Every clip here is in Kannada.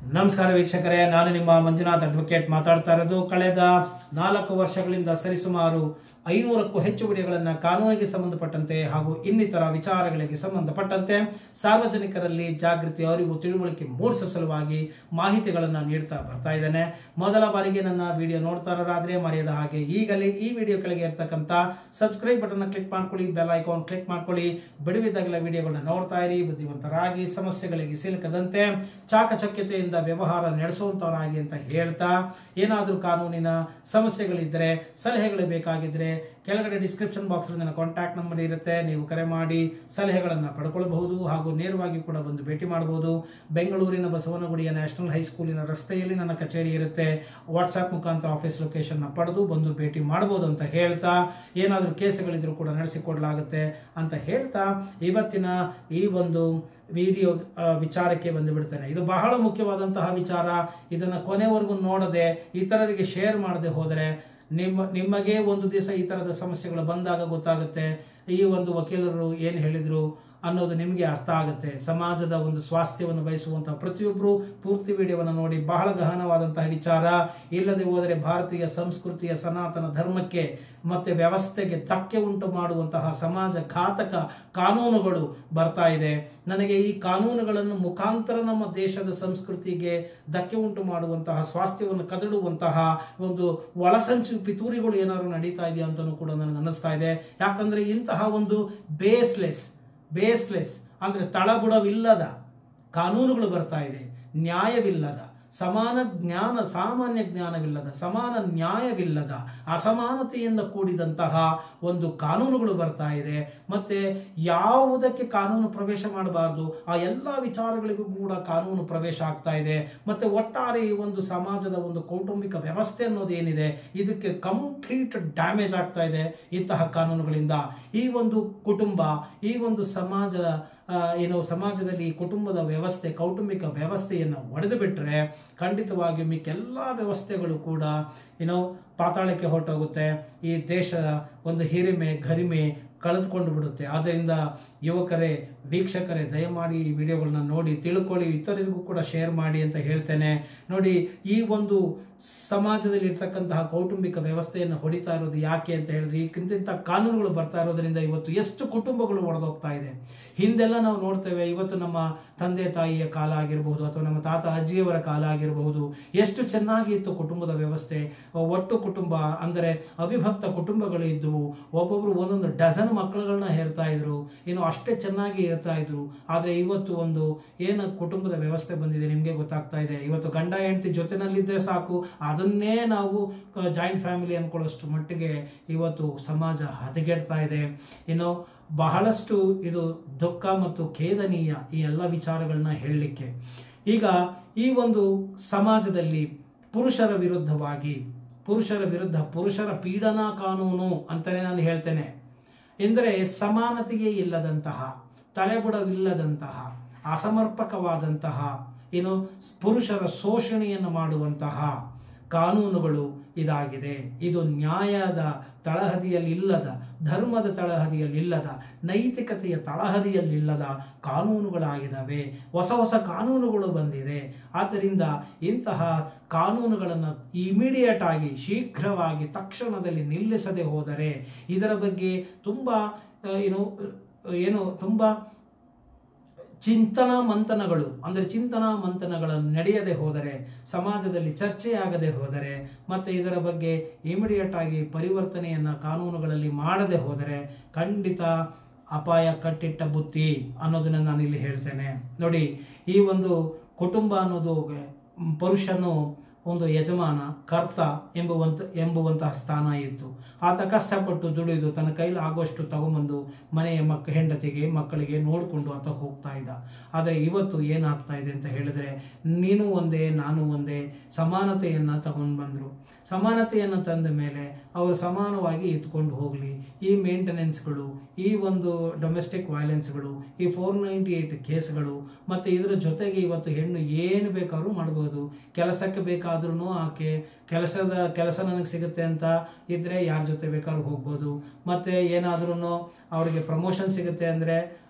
ನಮಸ್ಕಾರ ವೀಕ್ಷಕರೇ ನಾನು ನಿಮ್ಮ ಮಂಜುನಾಥ್ ಅಡ್ವೊಕೇಟ್ ಮಾತಾಡ್ತಾ ಇರೋದು ಕಳೆದ ನಾಲ್ಕು ವರ್ಷಗಳಿಂದ ಸರಿಸುಮಾರು ಐನೂರಕ್ಕೂ ಹೆಚ್ಚು ವಿಡಿಯೋಗಳನ್ನು ಕಾನೂನಿಗೆ ಸಂಬಂಧಪಟ್ಟಂತೆ ಹಾಗೂ ಇನ್ನಿತರ ವಿಚಾರಗಳಿಗೆ ಸಂಬಂಧಪಟ್ಟಂತೆ ಸಾರ್ವಜನಿಕರಲ್ಲಿ ಜಾಗೃತಿ ಅರಿವು ತಿಳುವಳಿಕೆ ಮೂಡಿಸುವ ಸಲುವಾಗಿ ಮಾಹಿತಿಗಳನ್ನು ನೀಡ್ತಾ ಬರ್ತಾ ಇದ್ದೇನೆ ಮೊದಲ ಬಾರಿಗೆ ನನ್ನ ವಿಡಿಯೋ ನೋಡ್ತಾರಾದ್ರೆ ಮರೆಯದ ಹಾಗೆ ಈಗಲೇ ಈ ವಿಡಿಯೋ ಕೆಳಗೆ ಇರ್ತಕ್ಕಂಥ ಸಬ್ಸ್ಕ್ರೈಬ್ ಬಟನ್ ಕ್ಲಿಕ್ ಮಾಡ್ಕೊಳ್ಳಿ ಬೆಲ್ ಐಕಾನ್ ಕ್ಲಿಕ್ ಮಾಡ್ಕೊಳ್ಳಿ ಬಿಡುವಿದಾಗಲ ವಿಡಿಯೋಗಳನ್ನ ನೋಡ್ತಾ ಇರಿ ಬುದ್ಧಿವಂತರಾಗಿ ಸಮಸ್ಯೆಗಳಿಗೆ ಸಿಲುಕದಂತೆ ಚಾಕಚಕ್ಯತೆಯಿಂದ ವ್ಯವಹಾರ ನಡೆಸುವಂತವರಾಗಿ ಅಂತ ಹೇಳ್ತಾ ಏನಾದರೂ ಕಾನೂನಿನ ಸಮಸ್ಯೆಗಳಿದ್ದರೆ ಸಲಹೆಗಳು ಬೇಕಾಗಿದ್ರೆ ಕೆಳಗಡೆ ಡಿಸ್ಕ್ರಿಪ್ಷನ್ ಬಾಕ್ಸ್ ನನ್ನ ಕಾಂಟ್ಯಾಕ್ಟ್ ನಂಬರ್ ಇರುತ್ತೆ ನೀವು ಕರೆ ಮಾಡಿ ಸಲಹೆಗಳನ್ನು ಪಡ್ಕೊಳ್ಬಹುದು ಹಾಗೂ ನೇರವಾಗಿ ಕೂಡ ಬಂದು ಭೇಟಿ ಮಾಡಬಹುದು ಬೆಂಗಳೂರಿನ ಬಸವನಗುಡಿಯ ನ್ಯಾಷನಲ್ ಹೈಸ್ಕೂಲಿನ ರಸ್ತೆಯಲ್ಲಿ ನನ್ನ ಕಚೇರಿ ಇರುತ್ತೆ ವಾಟ್ಸ್ಆಪ್ ಮುಖಾಂತರ ಆಫೀಸ್ ಲೊಕೇಶನ್ ಪಡೆದು ಬಂದು ಭೇಟಿ ಮಾಡಬಹುದು ಅಂತ ಹೇಳ್ತಾ ಏನಾದರೂ ಕೇಸುಗಳಿದ್ರೂ ಕೂಡ ನಡೆಸಿಕೊಡ್ಲಾಗುತ್ತೆ ಅಂತ ಹೇಳ್ತಾ ಇವತ್ತಿನ ಈ ಒಂದು ವಿಡಿಯೋ ಆ, ವಿಚಾರಕ್ಕೆ ಬಂದು ಬಿಡ್ತೇನೆ ಇದು ಬಹಳ ಮುಖ್ಯವಾದಂತಹ ವಿಚಾರ ಇದನ್ನು ಕೊನೆವರೆಗೂ ನೋಡದೆ ಇತರರಿಗೆ ಶೇರ್ ಮಾಡದೆ ಹೋದರೆ ನಿಮ್ಮ ನಿಮಗೆ ಒಂದು ದಿವಸ ಈ ಥರದ ಸಮಸ್ಯೆಗಳು ಬಂದಾಗ ಗೊತ್ತಾಗುತ್ತೆ ಈ ಒಂದು ವಕೀಲರು ಏನು ಹೇಳಿದ್ರು ಅನ್ನೋದು ನಿಮಗೆ ಅರ್ಥ ಆಗುತ್ತೆ ಸಮಾಜದ ಒಂದು ಸ್ವಾಸ್ಥ್ಯವನ್ನು ಬಯಸುವಂತಹ ಪ್ರತಿಯೊಬ್ಬರು ಪೂರ್ತಿ ವಿಡಿಯೋವನ್ನು ನೋಡಿ ಬಹಳ ಗಹನವಾದಂತಹ ವಿಚಾರ ಇಲ್ಲದೆ ಹೋದರೆ ಭಾರತೀಯ ಸಂಸ್ಕೃತಿಯ ಸನಾತನ ಧರ್ಮಕ್ಕೆ ಮತ್ತೆ ವ್ಯವಸ್ಥೆಗೆ ಧಕ್ಕೆ ಉಂಟು ಮಾಡುವಂತಹ ಸಮಾಜ ಘಾತಕ ಕಾನೂನುಗಳು ಬರ್ತಾ ಇದೆ ನನಗೆ ಈ ಕಾನೂನುಗಳನ್ನು ಮುಖಾಂತರ ನಮ್ಮ ದೇಶದ ಸಂಸ್ಕೃತಿಗೆ ಧಕ್ಕೆ ಉಂಟು ಮಾಡುವಂತಹ ಸ್ವಾಸ್ಥ್ಯವನ್ನು ಕದಡುವಂತಹ ಒಂದು ಒಳಸಂಚು ಪಿತೂರಿಗಳು ಏನಾದ್ರು ನಡೀತಾ ಇದೆಯಾ ಅಂತಲೂ ಕೂಡ ನನಗೆ ಅನ್ನಿಸ್ತಾ ಇದೆ ಯಾಕಂದ್ರೆ ಇಂತಹ ಒಂದು ಬೇಸ್ಲೆಸ್ ಬೇಸ್ಲೆಸ್ ಅಂದ್ರೆ ತಳಬುಡವಿಲ್ಲದ ಕಾನೂನುಗಳು ಬರ್ತಾ ಇದೆ ನ್ಯಾಯವಿಲ್ಲದ ಸಮಾನ ಜ್ಞಾನ ಸಾಮಾನ್ಯ ಜ್ಞಾನವಿಲ್ಲದ ಸಮಾನ ನ್ಯಾಯವಿಲ್ಲದ ಅಸಮಾನತೆಯಿಂದ ಕೂಡಿದಂತಹ ಒಂದು ಕಾನೂನುಗಳು ಬರ್ತಾ ಇದೆ ಮತ್ತೆ ಯಾವುದಕ್ಕೆ ಕಾನೂನು ಪ್ರವೇಶ ಮಾಡಬಾರದು ಆ ಎಲ್ಲ ವಿಚಾರಗಳಿಗೂ ಕೂಡ ಕಾನೂನು ಪ್ರವೇಶ ಆಗ್ತಾ ಇದೆ ಮತ್ತೆ ಒಟ್ಟಾರೆ ಈ ಒಂದು ಸಮಾಜದ ಒಂದು ಕೌಟುಂಬಿಕ ವ್ಯವಸ್ಥೆ ಅನ್ನೋದು ಏನಿದೆ ಇದಕ್ಕೆ ಕಂಪ್ಲೀಟ್ ಡ್ಯಾಮೇಜ್ ಆಗ್ತಾ ಇದೆ ಇಂತಹ ಕಾನೂನುಗಳಿಂದ ಈ ಒಂದು ಕುಟುಂಬ ಈ ಒಂದು ಸಮಾಜ ಆ, ಏನು ಸಮಾಜದಲ್ಲಿ ಈ ಕುಟುಂಬದ ವ್ಯವಸ್ಥೆ ಕೌಟುಂಬಿಕ ವ್ಯವಸ್ಥೆಯನ್ನು ಒಡೆದು ಬಿಟ್ಟರೆ ಖಂಡಿತವಾಗಿಯೂ ಮಿಕ್ಕೆಲ್ಲ ವ್ಯವಸ್ಥೆಗಳು ಕೂಡ ಏನೋ ಪಾತಾಳಕ್ಕೆ ಹೊರಟೋಗುತ್ತೆ ಈ ದೇಶದ ಒಂದು ಹಿರಿಮೆ ಗರಿಮೆ ಕಳೆದುಕೊಂಡು ಬಿಡುತ್ತೆ ಆದ್ದರಿಂದ ಯುವಕರೇ ವೀಕ್ಷಕರೇ ದಯಮಾಡಿ ಈ ವಿಡಿಯೋಗಳನ್ನ ನೋಡಿ ತಿಳ್ಕೊಳ್ಳಿ ಇತರರಿಗೂ ಕೂಡ ಶೇರ್ ಮಾಡಿ ಅಂತ ಹೇಳ್ತೇನೆ ನೋಡಿ ಈ ಒಂದು ಸಮಾಜದಲ್ಲಿ ಇರ್ತಕ್ಕಂತಹ ಕೌಟುಂಬಿಕ ವ್ಯವಸ್ಥೆಯನ್ನು ಹೊಡಿತಾ ಇರೋದು ಯಾಕೆ ಅಂತ ಹೇಳಿದ್ರೆ ಈ ಇಂತಿಂಥ ಕಾನೂನುಗಳು ಬರ್ತಾ ಇರೋದ್ರಿಂದ ಇವತ್ತು ಎಷ್ಟು ಕುಟುಂಬಗಳು ಒಡೆದೋಗ್ತಾ ಇದೆ ಹಿಂದೆಲ್ಲ ನಾವು ನೋಡ್ತೇವೆ ಇವತ್ತು ನಮ್ಮ ತಂದೆ ತಾಯಿಯ ಕಾಲ ಆಗಿರಬಹುದು ಅಥವಾ ನಮ್ಮ ತಾತ ಅಜ್ಜಿಯವರ ಕಾಲ ಆಗಿರಬಹುದು ಎಷ್ಟು ಚೆನ್ನಾಗಿ ಇತ್ತು ಕುಟುಂಬದ ವ್ಯವಸ್ಥೆ ಒಟ್ಟು ಕುಟುಂಬ ಅಂದರೆ ಅವಿಭಕ್ತ ಕುಟುಂಬಗಳು ಇದ್ದವು ಒಬ್ಬೊಬ್ರು ಒಂದೊಂದು ಡಜನ್ ಮಕ್ಕಳುಗಳನ್ನ ಹೇರ್ತಾ ಇದ್ರು ಇನ್ನು ಅಷ್ಟೇ ಚೆನ್ನಾಗಿ ಇರ್ತಾ ಇದ್ರು ಆದರೆ ಇವತ್ತು ಒಂದು ಏನು ಕುಟುಂಬದ ವ್ಯವಸ್ಥೆ ಬಂದಿದೆ ನಿಮಗೆ ಗೊತ್ತಾಗ್ತಾ ಇದೆ ಇವತ್ತು ಗಂಡ ಹೆಂಡತಿ ಜೊತೆನಲ್ಲಿದ್ದರೆ ಸಾಕು ಅದನ್ನೇ ನಾವು ಜಾಯಿಂಟ್ ಫ್ಯಾಮಿಲಿ ಅನ್ಕೊಳ್ಳೋಷ್ಟು ಮಟ್ಟಿಗೆ ಇವತ್ತು ಸಮಾಜ ಹದಗೆಡ್ತಾ ಇದೆ ಇನ್ನು ಬಹಳಷ್ಟು ಇದು ದುಃಖ ಮತ್ತು ಖೇದನೀಯ ಈ ಎಲ್ಲ ವಿಚಾರಗಳನ್ನ ಹೇಳಲಿಕ್ಕೆ ಈಗ ಈ ಒಂದು ಸಮಾಜದಲ್ಲಿ ಪುರುಷರ ವಿರುದ್ಧವಾಗಿ ಪುರುಷರ ವಿರುದ್ಧ ಪುರುಷರ ಪೀಡನಾ ಕಾನೂನು ಅಂತಲೇ ನಾನು ಹೇಳ್ತೇನೆ ಎಂದರೆ ಸಮಾನತೆಯೇ ಇಲ್ಲದಂತಹ ತಲೆಬುಡವಿಲ್ಲದಂತಹ ಅಸಮರ್ಪಕವಾದಂತಹ ಏನು ಪುರುಷರ ಶೋಷಣೆಯನ್ನು ಮಾಡುವಂತಹ ಕಾನೂನುಗಳು ಇದಾಗಿದೆ ಇದು ನ್ಯಾಯದ ತಳಹದಿಯಲ್ಲಿಲ್ಲದ ಧರ್ಮದ ತಳಹದಿಯಲ್ಲಿಲ್ಲದ ನೈತಿಕತೆಯ ತಳಹದಿಯಲ್ಲಿಲ್ಲದ ಕಾನೂನುಗಳಾಗಿದ್ದಾವೆ ಹೊಸ ಹೊಸ ಕಾನೂನುಗಳು ಬಂದಿದೆ ಆದ್ದರಿಂದ ಇಂತಹ ಕಾನೂನುಗಳನ್ನು ಇಮಿಡಿಯೇಟ್ ಆಗಿ ಶೀಘ್ರವಾಗಿ ತಕ್ಷಣದಲ್ಲಿ ನಿಲ್ಲಿಸದೆ ಹೋದರೆ ಇದರ ಬಗ್ಗೆ ತುಂಬ ಆ, ಏನು ಏನು ತುಂಬ ಚಿಂತನಾ ಮಂಥನಗಳು ಅಂದರೆ ಚಿಂತನಾ ಮಂಥನಗಳನ್ನು ನಡೆಯದೆ ಹೋದರೆ ಸಮಾಜದಲ್ಲಿ ಚರ್ಚೆಯಾಗದೆ ಹೋದರೆ ಮತ್ತು ಇದರ ಬಗ್ಗೆ ಇಮಿಡಿಯೇಟ್ ಆಗಿ ಪರಿವರ್ತನೆಯನ್ನು ಕಾನೂನುಗಳಲ್ಲಿ ಮಾಡದೆ ಹೋದರೆ ಖಂಡಿತ ಅಪಾಯ ಕಟ್ಟಿಟ್ಟ ಬುತ್ತಿ ಅನ್ನೋದನ್ನ ನಾನು ಇಲ್ಲಿ ಹೇಳ್ತೇನೆ ನೋಡಿ ಈ ಒಂದು ಕುಟುಂಬ ಅನ್ನೋದು ಮ್, ಪುರುಷನು ಒಂದು ಯಜಮಾನ ಕರ್ತ ಎಂಬುವಂತ ಎಂಬುವಂತಹ ಸ್ಥಾನ ಇತ್ತು ಆತ ಕಷ್ಟಪಟ್ಟು ದುಡಿದು ತನ್ನ ಕೈಲಿ ಆಗುವಷ್ಟು ತಗೊಂಬಂದು ಮನೆಯ ಮಕ್ಕ ಹೆಂಡತಿಗೆ ಮಕ್ಕಳಿಗೆ ನೋಡಿಕೊಂಡು ಆತ ಹೋಗ್ತಾ ಇದ್ದ ಆದರೆ ಇವತ್ತು ಏನಾಗ್ತಾ ಇದೆ ಅಂತ ಹೇಳಿದ್ರೆ ನೀನು ಒಂದೇ ನಾನು ಒಂದೇ ಸಮಾನತೆಯನ್ನು ತಗೊಂಡು ಬಂದರು ಸಮಾನತೆಯನ್ನು ತಂದ ಮೇಲೆ ಅವರು ಸಮಾನವಾಗಿ ಎತ್ಕೊಂಡು ಹೋಗಲಿ ಈ ಮೇಂಟೆನೆನ್ಸ್ಗಳು ಈ ಒಂದು ಡೊಮೆಸ್ಟಿಕ್ ವೈಲೆನ್ಸ್ಗಳು ಈ ಫೋರ್ ನೈಂಟಿ ಏಯ್ಟ್ ಕೇಸ್ಗಳು ಮತ್ತು ಇದರ ಜೊತೆಗೆ ಇವತ್ತು ಹೆಣ್ಣು ಏನು ಬೇಕಾದ್ರೂ ಮಾಡ್ಬೋದು ಕೆಲಸಕ್ಕೆ ಬೇಕಾದ್ರೂ ಆಕೆ ಕೆಲಸದ ಕೆಲಸ ನನಗೆ ಸಿಗುತ್ತೆ ಅಂತ ಇದ್ದರೆ ಯಾರ ಜೊತೆ ಬೇಕಾದ್ರೂ ಹೋಗ್ಬೋದು ಮತ್ತು ಏನಾದ್ರೂ ಅವರಿಗೆ ಪ್ರಮೋಷನ್ ಸಿಗುತ್ತೆ ಅಂದರೆ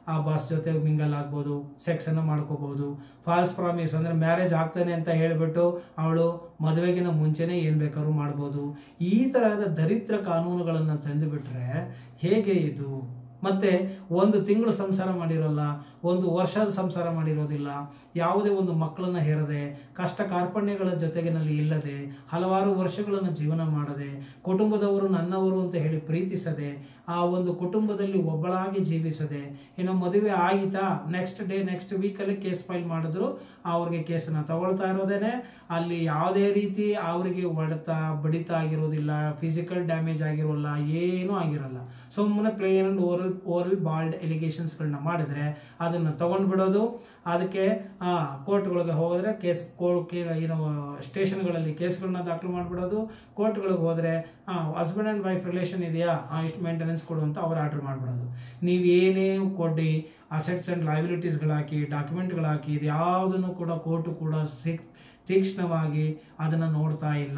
ಆ ಬಾಸ್ ಜೊತೆ ಮಿಂಗಲ್ ಆಗ್ಬೋದು ಸೆಕ್ಸ್ ಅನ್ನು ಮಾಡ್ಕೋಬಹುದು ಫಾಲ್ಸ್ ಪ್ರಾಮಿಸ್ ಅಂದ್ರೆ ಮ್ಯಾರೇಜ್ ಆಗ್ತಾನೆ ಅಂತ ಹೇಳಿಬಿಟ್ಟು ಅವಳು ಮದುವೆಗಿನ ಮುಂಚೆನೆ ಏನ್ ಬೇಕಾದ್ರೂ ಮಾಡ್ಬೋದು ಈ ತರಹದ ದರಿದ್ರ ಕಾನೂನುಗಳನ್ನು ತಂದು ಬಿಟ್ರೆ ಹೇಗೆ ಇದು ಮತ್ತೆ ಒಂದು ತಿಂಗಳು ಸಂಸಾರ ಮಾಡಿರೋಲ್ಲ ಒಂದು ವರ್ಷದ ಸಂಸಾರ ಮಾಡಿರೋದಿಲ್ಲ ಯಾವುದೇ ಒಂದು ಮಕ್ಕಳನ್ನ ಹೇರದೆ ಕಷ್ಟ ಕಾರ್ಪಣ್ಯಗಳ ಜೊತೆಗಿನಲ್ಲಿ ಇಲ್ಲದೆ ಹಲವಾರು ವರ್ಷಗಳನ್ನು ಜೀವನ ಮಾಡದೆ ಕುಟುಂಬದವರು ನನ್ನವರು ಅಂತ ಹೇಳಿ ಪ್ರೀತಿಸದೆ ಆ ಒಂದು ಕುಟುಂಬದಲ್ಲಿ ಒಬ್ಬಳಾಗಿ ಜೀವಿಸದೆ ಇನ್ನು ಮದುವೆ ಆಯಿತಾ ನೆಕ್ಸ್ಟ್ ಡೇ ನೆಕ್ಸ್ಟ್ ವೀಕಲ್ಲಿ ಕೇಸ್ ಫೈಲ್ ಮಾಡಿದ್ರು ಅವ್ರಿಗೆ ಕೇಸನ್ನ ತಗೊಳ್ತಾ ಇರೋದೇನೆ ಅಲ್ಲಿ ಯಾವುದೇ ರೀತಿ ಅವರಿಗೆ ಹೊಡೆತ ಬಡಿತ ಆಗಿರೋದಿಲ್ಲ ಫಿಸಿಕಲ್ ಡ್ಯಾಮೇಜ್ ಆಗಿರೋಲ್ಲ ಏನೂ ಆಗಿರಲ್ಲ ಸುಮ್ಮನೆ plain and oral oral bald ಎಲಿಗೇಷನ್ಸ್ಗಳನ್ನ ಮಾಡಿದ್ರೆ ಅದನ್ನು ತಗೊಂಡು ಬಿಡೋದು ಅದಕ್ಕೆ ಕೋರ್ಟ್ಗಳಿಗೆ ಹೋದ್ರೆ ಕೇಸ್ ಕೋ ಏನೋ ಸ್ಟೇಷನ್ಗಳಲ್ಲಿ ಕೇಸ್ಗಳನ್ನ ದಾಖಲು ಮಾಡಿಬಿಡೋದು ಕೋರ್ಟ್ಗಳಿಗೆ ಹೋದರೆ ಹಸ್ಬೆಂಡ್ ಆ್ಯಂಡ್ ವೈಫ್ ರಿಲೇಷನ್ ಇದೆಯಾ ಇಷ್ಟು ಮೇಂಟೆನೆನ್ಸ್ ಕೊಡು ಅಂತ ಅವ್ರು ಆರ್ಡರ್ ಮಾಡಿಬಿಡೋದು ನೀವು ಏನೇ ಕೊಡಿ ಅಸೆಟ್ಸ್ ಆ್ಯಂಡ್ ಲೈಬಿಲಿಟೀಸ್ಗಳಾಕಿ ಡಾಕ್ಯುಮೆಂಟ್ಗಳಾಕಿ ಇದು ಯಾವುದನ್ನು ಕೂಡ ಕೋರ್ಟು ಕೂಡ ಸಿಕ್ ತೀಕ್ಷ್ಣವಾಗಿ ಅದನ್ನು ನೋಡ್ತಾ ಇಲ್ಲ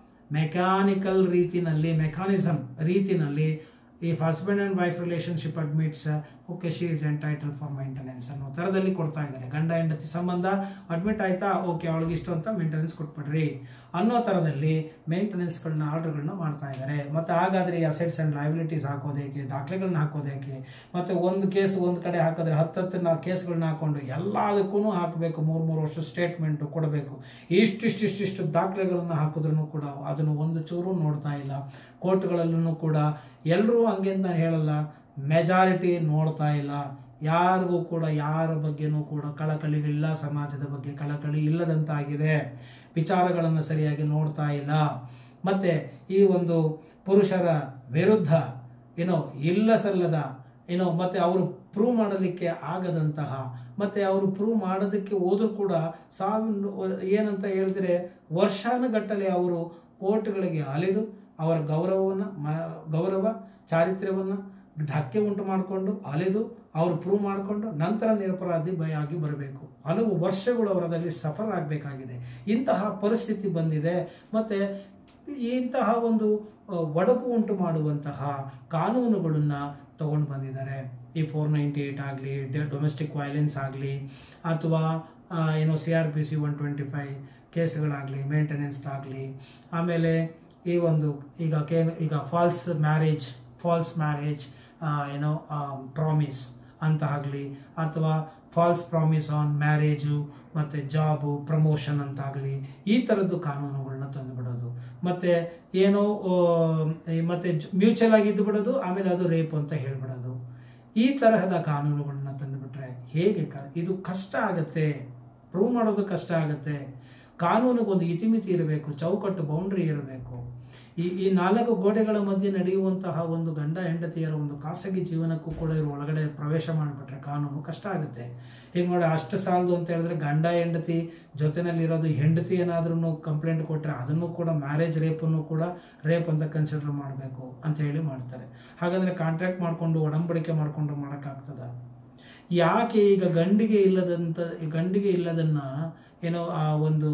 ಮೆಕ್ಯಾನಿಕಲ್ ರೀತಿನಲ್ಲಿ ಮೆಕ್ಯಾನಿಸಮ್ ರೀತಿನಲ್ಲಿ if husband and wife relationship admits okay she is entitle for maintenance ಅನ್ನೋ ಥರದಲ್ಲಿ ಕೊಡ್ತಾ ಇದ್ದಾರೆ ಗಂಡ ಹೆಂಡತಿ ಸಂಬಂಧ ಅಡ್ಮಿಟ್ ಆಯ್ತಾ ಓಕೆ ಅವಳಿಗೆ ಇಷ್ಟು ಅಂತ ಮೇಂಟೆನೆನ್ಸ್ ಕೊಟ್ಬಿಡ್ರಿ ಅನ್ನೋ ಥರದಲ್ಲಿ ಮೇಂಟೆನೆನ್ಸ್ಗಳನ್ನ ಆರ್ಡರ್ಗಳನ್ನ ಮಾಡ್ತಾ ಇದ್ದಾರೆ ಮತ್ತು ಹಾಗಾದರೆ ಈ ಅಸೆಟ್ಸ್ ಆ್ಯಂಡ್ ಲೈಬಿಲಿಟೀಸ್ ಹಾಕೋದೇಕೆ ದಾಖಲೆಗಳನ್ನ ಹಾಕೋದೇಕೆ ಮತ್ತು ಒಂದು ಕೇಸ್ ಒಂದು ಕಡೆ ಹಾಕಿದ್ರೆ ಹತ್ತತ್ತು ನಾ ಕೇಸ್ಗಳನ್ನ ಹಾಕೊಂಡು ಎಲ್ಲದಕ್ಕೂ ಹಾಕಬೇಕು ಮೂರು ಮೂರು ವರ್ಷ ಸ್ಟೇಟ್ಮೆಂಟು ಕೊಡಬೇಕು ಇಷ್ಟಿಷ್ಟಿಷ್ಟಿಷ್ಟು ದಾಖಲೆಗಳನ್ನು ಹಾಕಿದ್ರೂ ಕೂಡ ಅದನ್ನು ಒಂದು ಚೂರು ನೋಡ್ತಾ ಇಲ್ಲ ಕೋರ್ಟ್ಗಳಲ್ಲೂ ಕೂಡ ಎಲ್ಲರೂ ಹಂಗೆ ಅಂತ ನಾನು ಹೇಳಲ್ಲ ಮೆಜಾರಿಟಿ ನೋಡ್ತಾ ಇಲ್ಲ ಯಾರಿಗೂ ಕೂಡ ಯಾರ ಬಗ್ಗೆನೂ ಕೂಡ ಕಳಕಳಿಗಳಿಲ್ಲ ಸಮಾಜದ ಬಗ್ಗೆ ಕಳಕಳಿ ಇಲ್ಲದಂತಾಗಿದೆ ವಿಚಾರಗಳನ್ನು ಸರಿಯಾಗಿ ನೋಡ್ತಾ ಇಲ್ಲ ಮತ್ತೆ ಈ ಒಂದು ಪುರುಷರ ವಿರುದ್ಧ ಏನೋ ಇಲ್ಲ ಸಲ್ಲದ ಏನೋ ಮತ್ತೆ ಅವರು ಪ್ರೂವ್ ಮಾಡಲಿಕ್ಕೆ ಆಗದಂತಹ ಮತ್ತೆ ಅವರು ಪ್ರೂವ್ ಮಾಡೋದಕ್ಕೆ ಹೋದ್ರೂ ಕೂಡ ಸಾವಿನ ಏನಂತ ಹೇಳಿದ್ರೆ ವರ್ಷಾನುಗಟ್ಟಲೆ ಅವರು ಕೋರ್ಟ್ಗಳಿಗೆ ಅಲೆದು ಅವರ ಗೌರವವನ್ನು ಮ ಗೌರವ ಚಾರಿತ್ರ್ಯವನ್ನು ಧಕ್ಕೆ ಉಂಟು ಮಾಡಿಕೊಂಡು ಅಲೆದು ಅವರು ಪ್ರೂವ್ ಮಾಡಿಕೊಂಡು ನಂತರ ನಿರಪರಾಧಿ ಭಯ ಆಗಿ ಬರಬೇಕು ಹಲವು ವರ್ಷಗಳು ಅವರದಲ್ಲಿ ಸಫರ್ ಆಗಬೇಕಾಗಿದೆ ಇಂತಹ ಪರಿಸ್ಥಿತಿ ಬಂದಿದೆ ಮತ್ತು ಇಂತಹ ಒಂದು ಒಡಕು ಉಂಟು ಮಾಡುವಂತಹ ಕಾನೂನುಗಳನ್ನು ತಗೊಂಡು ಬಂದಿದ್ದಾರೆ ಈ ಫೋರ್ ನೈಂಟಿ ಏಯ್ಟ್ ಆಗಲಿ ಡೊಮೆಸ್ಟಿಕ್ ವೈಲೆನ್ಸ್ ಆಗಲಿ ಅಥವಾ ಏನೋ C R P C one twenty five ಕೇಸ್ಗಳಾಗಲಿ ಮೇಂಟೆನೆನ್ಸ್ ಆಗಲಿ ಆಮೇಲೆ ಈ ಒಂದು ಈಗ ಕೇ ಈಗ ಫಾಲ್ಸ್ ಮ್ಯಾರೇಜ್ ಫಾಲ್ಸ್ ಮ್ಯಾರೇಜ್ ಏನೋ ಪ್ರಾಮಿಸ್ ಅಂತ ಆಗಲಿ ಅಥವಾ ಫಾಲ್ಸ್ ಪ್ರಾಮಿಸ್ ಆನ್ ಮ್ಯಾರೇಜು ಮತ್ತು ಜಾಬು ಪ್ರಮೋಷನ್ ಅಂತಾಗಲಿ ಈ ಥರದ್ದು ಕಾನೂನುಗಳನ್ನ ತಂದುಬಿಡೋದು ಮತ್ತು ಏನೋ ಮತ್ತು ಮ್ಯೂಚುವಲ್ ಆಗಿ ಇದ್ದು ಬಿಡೋದು ಆಮೇಲೆ ಅದು ರೇಪ್ ಅಂತ ಹೇಳ್ಬಿಡೋದು ಈ ತರಹದ ಕಾನೂನುಗಳನ್ನ ತಂದುಬಿಟ್ರೆ ಹೇಗೆ ಕ ಇದು ಕಷ್ಟ ಆಗುತ್ತೆ ಪ್ರೂವ್ ಮಾಡೋದು ಕಷ್ಟ ಆಗುತ್ತೆ ಕಾನೂನಿಗೊಂದು ಇತಿಮಿತಿ ಇರಬೇಕು ಚೌಕಟ್ಟು ಬೌಂಡ್ರಿ ಇರಬೇಕು ಈ ಈ ನಾಲ್ಕು ಗೋಡೆಗಳ ಮಧ್ಯೆ ನಡೆಯುವಂತಹ ಒಂದು ಗಂಡ ಹೆಂಡತಿಯರ ಒಂದು ಖಾಸಗಿ ಜೀವನಕ್ಕೂ ಕೂಡ ಇವರು ಒಳಗಡೆ ಪ್ರವೇಶ ಮಾಡಿಬಿಟ್ರೆ ಕಾನೂನು ಕಷ್ಟ ಆಗುತ್ತೆ ಈಗ ನೋಡಿ ಅಷ್ಟು ಸಾಲದು ಅಂತ ಹೇಳಿದ್ರೆ ಗಂಡ ಹೆಂಡತಿ ಜೊತೆನಲ್ಲಿರೋದು ಹೆಂಡತಿ ಏನಾದ್ರೂ ಕಂಪ್ಲೇಂಟ್ ಕೊಟ್ಟರೆ ಅದನ್ನು ಕೂಡ ಮ್ಯಾರೇಜ್ ರೇಪನ್ನು ಕೂಡ ರೇಪ್ ಅಂತ ಕನ್ಸಿಡರ್ ಮಾಡಬೇಕು ಅಂತ ಹೇಳಿ ಮಾಡ್ತಾರೆ ಹಾಗಾದರೆ ಕಾಂಟ್ರಾಕ್ಟ್ ಮಾಡಿಕೊಂಡು ಒಡಂಬಡಿಕೆ ಮಾಡಿಕೊಂಡು ಮಾಡೋಕ್ಕಾಗ್ತದ ಯಾಕೆ ಈಗ ಗಂಡಿಗೆ ಇಲ್ಲದಂತ ಗಂಡಿಗೆ ಇಲ್ಲದನ್ನ ಏನೋ ಆ ಒಂದು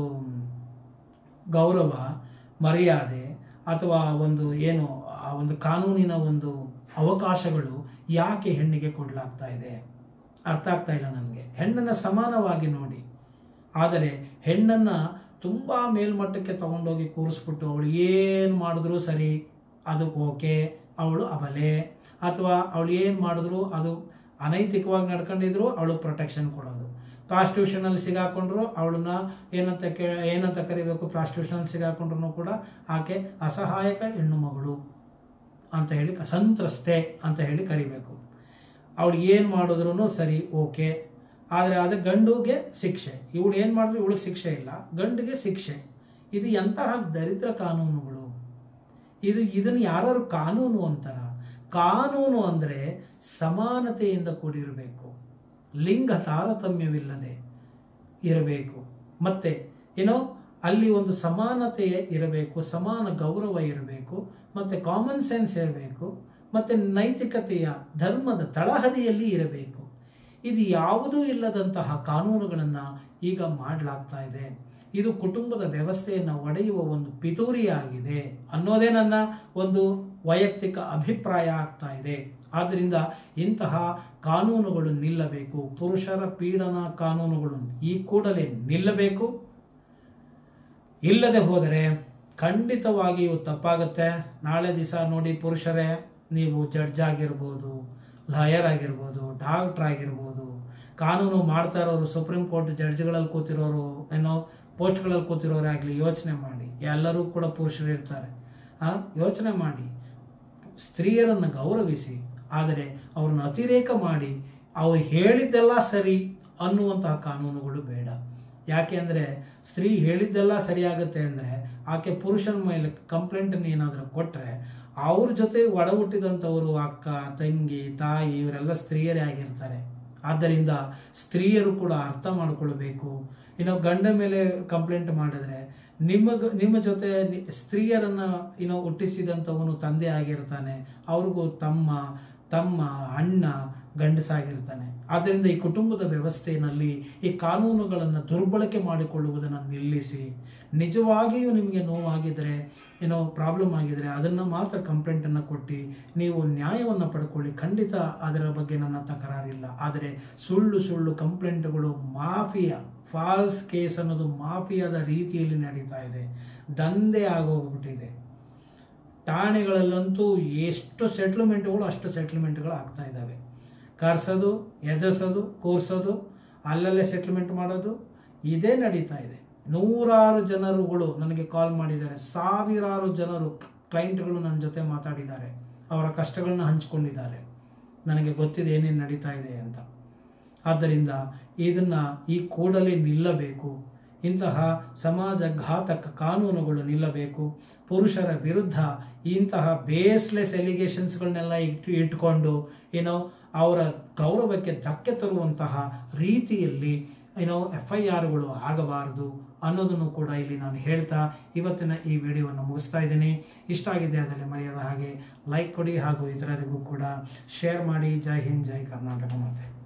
ಗೌರವ ಮರ್ಯಾದೆ ಅಥವಾ ಒಂದು ಏನು ಆ ಒಂದು ಕಾನೂನಿನ ಒಂದು ಅವಕಾಶಗಳು ಯಾಕೆ ಹೆಣ್ಣಿಗೆ ಕೊಡಲಾಗ್ತಾ ಇದೆ ಅರ್ಥ ಆಗ್ತಾ ಇಲ್ಲ ನನಗೆ ಹೆಣ್ಣನ್ನು ಸಮಾನವಾಗಿ ನೋಡಿ ಆದರೆ ಹೆಣ್ಣನ್ನು ತುಂಬ ಮೇಲ್ಮಟ್ಟಕ್ಕೆ ತಗೊಂಡೋಗಿ ಕೂರಿಸ್ಬಿಟ್ಟು ಅವಳು ಏನು ಮಾಡಿದ್ರು ಸರಿ ಅದಕ್ಕೆ ಓಕೆ ಅವಳು ಅಬಲೆ ಅಥವಾ ಅವಳು ಏನು ಮಾಡಿದ್ರು ಅದು ಅನೈತಿಕವಾಗಿ ನಡ್ಕೊಂಡಿದ್ರು ಅವಳು ಪ್ರೊಟೆಕ್ಷನ್ ಕೊಡೋದು ಪ್ರಾಸ್ಟಿಟ್ಯೂಷನಲ್ಲಿ ಸಿಗಾಕೊಂಡ್ರು ಅವಳನ್ನ ಏನಂತ ಕೇ ಏನಂತ ಕರಿಬೇಕು ಪ್ರಾಸ್ಟಿಟ್ಯೂಷನಲ್ಲಿ ಸಿಗಾಕೊಂಡ್ರು ಕೂಡ ಆಕೆ ಅಸಹಾಯಕ ಹೆಣ್ಣು ಮಗಳು ಅಂತ ಹೇಳಿ ಸಂತ್ರಸ್ತೆ ಅಂತ ಹೇಳಿ ಕರಿಬೇಕು ಅವಳು ಏನು ಮಾಡಿದ್ರು ಸರಿ ಓಕೆ ಆದರೆ ಅದು ಗಂಡುಗೆ ಶಿಕ್ಷೆ ಇವಳು ಏನು ಮಾಡಿದ್ರು ಇವಳಿಗೆ ಶಿಕ್ಷೆ ಇಲ್ಲ ಗಂಡಿಗೆ ಶಿಕ್ಷೆ ಇದು ಎಂತಹ ದರಿದ್ರ ಕಾನೂನುಗಳು ಇದು ಇದನ್ನು ಯಾರು ಕಾನೂನು ಅಂತಾರ ಕಾನೂನು ಅಂದರೆ ಸಮಾನತೆಯಿಂದ ಕೂಡಿರಬೇಕು ಲಿಂಗ ತಾರತಮ್ಯವಿಲ್ಲದೆ ಇರಬೇಕು ಮತ್ತೆ ಏನೋ ಅಲ್ಲಿ ಒಂದು ಸಮಾನತೆ ಇರಬೇಕು ಸಮಾನ ಗೌರವ ಇರಬೇಕು ಮತ್ತು ಕಾಮನ್ ಸೆನ್ಸ್ ಇರಬೇಕು ಮತ್ತು ನೈತಿಕತೆಯ ಧರ್ಮದ ತಳಹದಿಯಲ್ಲಿ ಇರಬೇಕು ಇದು ಯಾವುದೂ ಇಲ್ಲದಂತಹ ಕಾನೂನುಗಳನ್ನು ಈಗ ಮಾಡಲಾಗ್ತಾ ಇದೆ ಇದು ಕುಟುಂಬದ ವ್ಯವಸ್ಥೆಯನ್ನು ಒಡೆಯುವ ಒಂದು ಪಿತೂರಿಯಾಗಿದೆ ಅನ್ನೋದೇ ನನ್ನ ಒಂದು ವೈಯಕ್ತಿಕ ಅಭಿಪ್ರಾಯ ಆಗ್ತಾ ಇದೆ ಆದ್ದರಿಂದ ಇಂತಹ ಕಾನೂನುಗಳು ನಿಲ್ಲಬೇಕು ಪುರುಷರ ಪೀಡನ ಕಾನೂನುಗಳು ಈ ಕೂಡಲೇ ನಿಲ್ಲಬೇಕು ಇಲ್ಲದೆ ಹೋದರೆ ಖಂಡಿತವಾಗಿಯೂ ತಪ್ಪಾಗುತ್ತೆ ನಾಳೆ ದಿವಸ ನೋಡಿ ಪುರುಷರೇ ನೀವು ಜಡ್ಜ್ ಆಗಿರ್ಬೋದು ಲಾಯರ್ ಆಗಿರ್ಬೋದು ಡಾಕ್ಟರ್ ಆಗಿರ್ಬೋದು ಕಾನೂನು ಮಾಡ್ತಾ ಇರೋರು ಸುಪ್ರೀಂ ಕೋರ್ಟ್ ಜಡ್ಜ್ಗಳಲ್ಲಿ ಕೂತಿರೋರು ಏನೋ ಪೋಸ್ಟ್ಗಳಲ್ಲಿ ಕೂತಿರೋರೇ ಆಗಲಿ ಯೋಚನೆ ಮಾಡಿ ಎಲ್ಲರೂ ಕೂಡ ಪುರುಷರು ಇರ್ತಾರೆ ಆ ಯೋಚನೆ ಮಾಡಿ ಸ್ತ್ರೀಯರನ್ನು ಗೌರವಿಸಿ ಆದರೆ ಅವ್ರನ್ನ ಅತಿರೇಕ ಮಾಡಿ ಅವ್ರು ಹೇಳಿದ್ದೆಲ್ಲ ಸರಿ ಅನ್ನುವಂತಹ ಕಾನೂನುಗಳು ಬೇಡ ಯಾಕೆ ಅಂದರೆ ಸ್ತ್ರೀ ಹೇಳಿದ್ದೆಲ್ಲ ಸರಿಯಾಗುತ್ತೆ ಅಂದರೆ ಆಕೆ ಪುರುಷನ ಮೇಲೆ ಕಂಪ್ಲೇಂಟನ್ನು ಏನಾದರೂ ಕೊಟ್ಟರೆ ಅವ್ರ ಜೊತೆ ಒಡ ಹುಟ್ಟಿದಂಥವರು ಅಕ್ಕ ತಂಗಿ ತಾಯಿ ಇವರೆಲ್ಲ ಸ್ತ್ರೀಯರೇ ಆಗಿರ್ತಾರೆ ಆದ್ದರಿಂದ ಸ್ತ್ರೀಯರು ಕೂಡ ಅರ್ಥ ಮಾಡಿಕೊಳ್ಬೇಕು ಇನ್ನು ಗಂಡ ಮೇಲೆ ಕಂಪ್ಲೇಂಟ್ ಮಾಡಿದ್ರೆ ನಿಮ್ಮ ನಿಮ್ಮ ಜೊತೆ ನಿ- ಸ್ತ್ರೀಯರನ್ನ ಏನೋ ಹುಟ್ಟಿಸಿದಂಥವನು ತಂದೆ ಆಗಿರ್ತಾನೆ ಅವ್ರಿಗೂ ತಮ್ಮ ತಮ್ಮ ಅಣ್ಣ ಗಂಡಸಾಗಿರ್ತಾನೆ ಆದ್ದರಿಂದ ಈ ಕುಟುಂಬದ ವ್ಯವಸ್ಥೆಯಲ್ಲಿ ಈ ಕಾನೂನುಗಳನ್ನು ದುರ್ಬಳಕೆ ಮಾಡಿಕೊಳ್ಳುವುದನ್ನು ನಿಲ್ಲಿಸಿ ನಿಜವಾಗಿಯೂ ನಿಮಗೆ ನೋವಾಗಿದ್ದರೆ ಏನೋ ಪ್ರಾಬ್ಲಮ್ ಆಗಿದ್ರೆ ಅದನ್ನು ಮಾತ್ರ ಕಂಪ್ಲೇಂಟನ್ನು ಕೊಟ್ಟು ನೀವು ನ್ಯಾಯವನ್ನು ಪಡ್ಕೊಳ್ಳಿ ಖಂಡಿತ ಅದರ ಬಗ್ಗೆ ನನ್ನ ತಕರಾರಿಲ್ಲ ಆದರೆ ಸುಳ್ಳು ಸುಳ್ಳು ಕಂಪ್ಲೇಂಟ್ಗಳು ಮಾಫಿಯಾ ಫಾಲ್ಸ್ ಕೇಸ್ ಅನ್ನೋದು ಮಾಫಿಯಾದ ರೀತಿಯಲ್ಲಿ ನಡೀತಾ ಇದೆ ದಂಧೆ ಆಗೋಗ್ಬಿಟ್ಟಿದೆ ಠಾಣೆಗಳಲ್ಲಂತೂ ಎಷ್ಟು ಸೆಟ್ಲ್ಮೆಂಟ್ಗಳು ಅಷ್ಟು ಸೆಟ್ಲ್ಮೆಂಟ್ಗಳು ಆಗ್ತಾ ಇದ್ದಾವೆ ಕರ್ಸೋದು ಎದರ್ಸೋದು ಕೂರ್ಸೋದು ಅಲ್ಲಲ್ಲೇ ಸೆಟ್ಲ್ಮೆಂಟ್ ಮಾಡೋದು ಇದೇ ನಡೀತಾ ಇದೆ ನೂರಾರು ಜನರುಗಳು ನನಗೆ ಕಾಲ್ ಮಾಡಿದ್ದಾರೆ ಸಾವಿರಾರು ಜನರು ಕ್ಲೈಂಟ್ಗಳು ನನ್ನ ಜೊತೆ ಮಾತಾಡಿದ್ದಾರೆ ಅವರ ಕಷ್ಟಗಳನ್ನ ಹಂಚಿಕೊಂಡಿದ್ದಾರೆ ನನಗೆ ಗೊತ್ತಿದೆ ಏನೇನು ನಡೀತಾ ಇದೆ ಅಂತ ಆದ್ದರಿಂದ ಇದನ್ನು ಈ ಕೂಡಲೇ ನಿಲ್ಲಬೇಕು ಇಂತಹ ಸಮಾಜ ಘಾತಕ ಕಾನೂನುಗಳು ನಿಲ್ಲಬೇಕು ಪುರುಷರ ವಿರುದ್ಧ ಇಂತಹ ಬೇಸ್ಲೆಸ್ ಎಲಿಗೇಷನ್ಸ್ಗಳನ್ನೆಲ್ಲ ಇಟ್ಟು ಇಟ್ಕೊಂಡು ಏನೋ ಅವರ ಗೌರವಕ್ಕೆ ಧಕ್ಕೆ ತರುವಂತಹ ರೀತಿಯಲ್ಲಿ ಏನೋ ಎಫ್ ಐ ಆರ್ಗಳು ಆಗಬಾರದು ಅನ್ನೋದನ್ನು ಕೂಡ ಇಲ್ಲಿ ನಾನು ಹೇಳ್ತಾ ಇವತ್ತಿನ ಈ ವಿಡಿಯೋವನ್ನು ಮುಗಿಸ್ತಾ ಇದ್ದೀನಿ ಇಷ್ಟ ಆಗಿದೆ ಅದರಲ್ಲಿ ಮರೆಯದ ಹಾಗೆ ಲೈಕ್ ಕೊಡಿ ಹಾಗೂ ಇತರರಿಗೂ ಕೂಡ ಶೇರ್ ಮಾಡಿ ಜೈ ಹಿಂದ್ ಜೈ ಕರ್ನಾಟಕ ಮಾತೆ